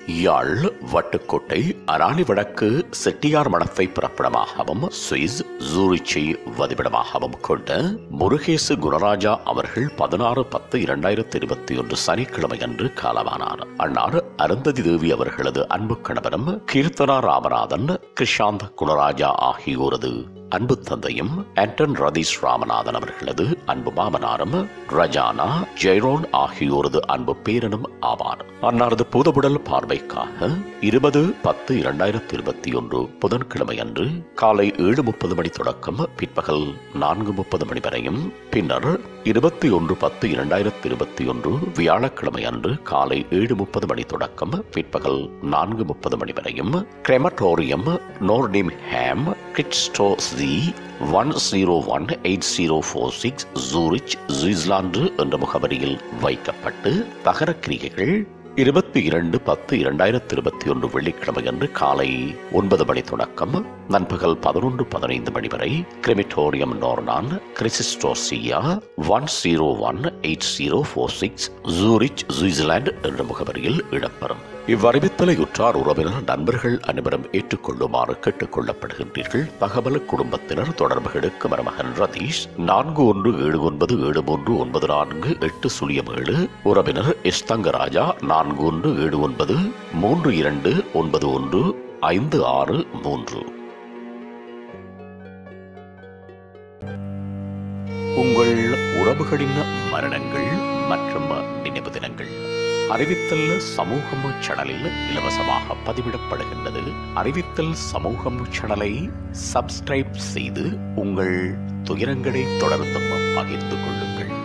யாழ் வட்டுக்கோட்டை அராணி வடக்கு செட்டியார் மடத்தை பிறப்பிடமாகவும் சுவிஸ் ஜூரிச்சை வதிவிடமாகவும் கொண்ட முருகேசு குணராஜா அவர்கள் பதினாறு பத்து இரண்டாயிரத்தி இருபத்தி ஒன்று சனிக்கிழமை அன்று காலமானார் அன்னார் அருந்ததி தேவி அவர்களது அன்பு கணவனும் கீர்த்தனா ராமநாதன் கிருஷாந்த் குணராஜா ஆகியோரது அன்பு தந்தையும் ஆண்டன் ரதீஷ் ராமநாதன் அவர்களது அன்பு மாமனாரும் ரஜானா ஜெய்ரோன் ஆகியோரது அன்பு பேரனும் ஆவார் அன்னாரது பூதபுடல் பார்வைக்காக இருபது பத்து இரண்டாயிரத்தி இருபத்தி ஒன்று புதன்கிழமை அன்று காலை ஏழு முப்பது மணி தொடக்கம் பிற்பகல் நான்கு முப்பது மணி வரையும் பின்னர் இருபத்தி ஒன்று பத்து இரண்டாயிரத்தி இருபத்தி ஒன்று வியாழக்கிழமை அன்று காலை ஏழு முப்பது மணி தொடக்கம் பிற்பகல் நான்கு முப்பது மணி வரையும் கிரெமட்டோரியம் நோர்டிம் ஹேம் கிட்ஸ்டோ C one zero one eight zero four six Zurich Switzerland என்ற முகவரியில் வைக்கப்பட்டு தகர கிரிகைகள் இருபத்தி இரண்டு பத்து இரண்டாயிரத்தி இருபத்தி ஒன்று வெள்ளிக்கிழமை அன்று காலை ஒன்பது மணி தொடக்கம் நண்பகல் பதினொன்று பதினைந்து மணி வரை கிரிமிட்டோரியம் நோர்னான் கிறிசிஸ்டோசியா one zero one eight zero four six Zurich Switzerland என்ற முகவரியில் இடம்பெறும் இவ்வறிவித்தலை உற்றார் உறவினர் நண்பர்கள் அனைவரும் ஏற்றுக்கொள்ளுமாறு கேட்டுக் கொள்ளப்படுகின்றீர்கள் தகவல் குடும்பத்தினர் தொடர்புகளுக்கு மருமகன் ரதீஷ் நான்கு ஒன்று ஏழு ஒன்பது ஏழு மூன்று ஒன்பது நான்கு எட்டு சுழியம் ஏழு உறவினர் எஸ் தங்கராஜா நான்கு ஒன்று ஏழு ஒன்பது மூன்று இரண்டு ஒன்பது ஒன்று ஐந்து ஆறு மூன்று உங்கள் உறவுகளின் மரணங்கள் மற்றும் நினைவு தினங்கள் அறிவித்தல் சமூகம் சேனலில் இலவசமாக பதிவிடப்படுகின்றது அறிவித்தல் சமூகம் சேனலை சப்ஸ்கிரைப் செய்து உங்கள் துயரங்களை தொடர்ந்தும் பகிர்ந்து கொள்ளுங்கள்